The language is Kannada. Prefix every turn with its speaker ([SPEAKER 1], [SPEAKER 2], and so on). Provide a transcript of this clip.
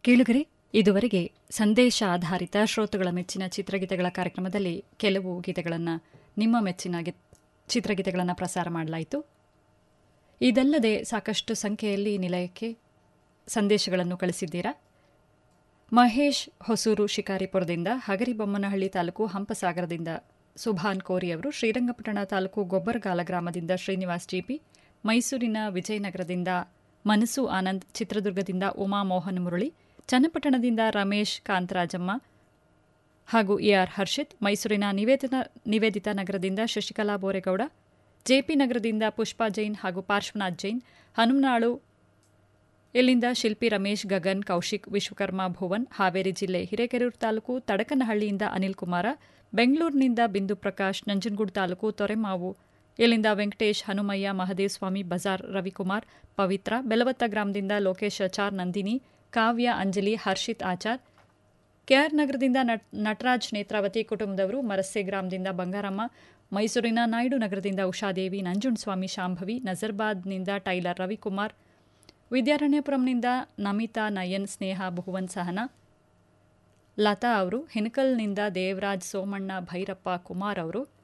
[SPEAKER 1] ಕೇಳುಗರೆ ಇದುವರೆಗೆ ಸಂದೇಶ ಆಧಾರಿತ ಶ್ರೋತೃಗಳ ಮೆಚ್ಚಿನ ಚಿತ್ರಗೀತೆಗಳ ಕಾರ್ಯಕ್ರಮದಲ್ಲಿ ಕೆಲವು ಗೀತೆಗಳನ್ನು ನಿಮ್ಮ ಮೆಚ್ಚಿನ ಗಿ- ಚಿತ್ರಗೀತೆಗಳನ್ನು ಪ್ರಸಾರ ಮಾಡಲಾಯಿತು ಇದಲ್ಲದೆ ಸಾಕಷ್ಟು ಸಂಖ್ಯೆಯಲ್ಲಿ ನಿಲಯಕ್ಕೆ ಸಂದೇಶಗಳನ್ನು ಕಳಿಸಿದ್ದೀರಾ ಮಹೇಶ್ ಹೊಸೂರು ಶಿಕಾರಿಪುರದಿಂದ ಹಗರಿಬೊಮ್ಮನಹಳ್ಳಿ ತಾಲೂಕು ಹಂಪಸಾಗರದಿಂದ ಸುಭಾನ್ ಕೋರಿ ಅವರು ಶ್ರೀರಂಗಪಟ್ಟಣ ತಾಲೂಕು ಗೊಬ್ಬರಗಾಲ ಗ್ರಾಮದಿಂದ ಶ್ರೀನಿವಾಸ್ ಜಿಪಿ ಮೈಸೂರಿನ ವಿಜಯನಗರದಿಂದ ಮನಸು ಆನಂದ್ ಚಿತ್ರದುರ್ಗದಿಂದ ಉಮಾ ಮೋಹನ್ ಮುರಳಿ ಚನ್ನಪಟ್ಟಣದಿಂದ ರಮೇಶ್ ಕಾಂತರಾಜಮ್ಮ ಹಾಗೂ ಎಆರ್ ಹರ್ಷಿತ್ ಮೈಸೂರಿನ ನಿವೇದಿತ ನಿವೇದಿತಾ ನಗರದಿಂದ ಶಶಿಕಲಾ ಬೋರೇಗೌಡ ಜೆಪಿ ನಗರದಿಂದ ಪುಷ್ಪಾ ಜೈನ್ ಹಾಗೂ ಪಾರ್ಶ್ವನಾಥ್ ಜೈನ್ ಹನುಮನಾಳು ಇಲ್ಲಿಂದ ಶಿಲ್ಪಿ ರಮೇಶ್ ಗಗನ್ ಕೌಶಿಕ್ ವಿಶ್ವಕರ್ಮ ಭುವನ್ ಹಾವೇರಿ ಜಿಲ್ಲೆ ಹಿರೇಕೆರೂರು ತಾಲೂಕು ತಡಕನಹಳ್ಳಿಯಿಂದ ಅನಿಲ್ ಕುಮಾರ ಬೆಂಗಳೂರಿನಿಂದ ಬಿಂದು ಪ್ರಕಾಶ್ ನಂಜನಗೂಡು ತಾಲೂಕು ತೊರೆಮಾವು ಇಲ್ಲಿಂದ ವೆಂಕಟೇಶ್ ಹನುಮಯ್ಯ ಮಹದೇವ್ ಸ್ವಾಮಿ ಬಜಾರ್ ರವಿಕುಮಾರ್ ಪವಿತ್ರ ಬೆಲವತ್ತ ಗ್ರಾಮದಿಂದ ಲೋಕೇಶ್ ಆಚಾರ್ ನಂದಿನಿ ಕಾವ್ಯ ಅಂಜಲಿ ಹರ್ಷಿತ್ ಆಚಾರ್ ಕೆಆರ್ ನಗರದಿಂದ ನಟ್- ನಟರಾಜ್ ನೇತ್ರಾವತಿ ಕುಟುಂಬದವರು ಮರಸ್ಸೆ ಗ್ರಾಮದಿಂದ ಬಂಗಾರಮ್ಮ ಮೈಸೂರಿನ ನಾಯ್ಡು ನಗರದಿಂದ ಉಷಾದೇವಿ ನಂಜುಂಡಸ್ವಾಮಿ ಶಾಂಭವಿ ನಜರ್ಬಾದ್ನಿಂದ ಟೈಲರ್ ರವಿಕುಮಾರ್ ವಿದ್ಯಾರಣ್ಯಪುರಂನಿಂದ ನಮಿತಾ ನಯನ್ ಸ್ನೇಹ ಭುವನ್ ಸಹನ ಲತಾ ಅವರು ಹಿನಕಲ್ನಿಂದ ದೇವರಾಜ್ ಸೋಮಣ್ಣ ಭೈರಪ್ಪ ಕುಮಾರ್ ಅವರು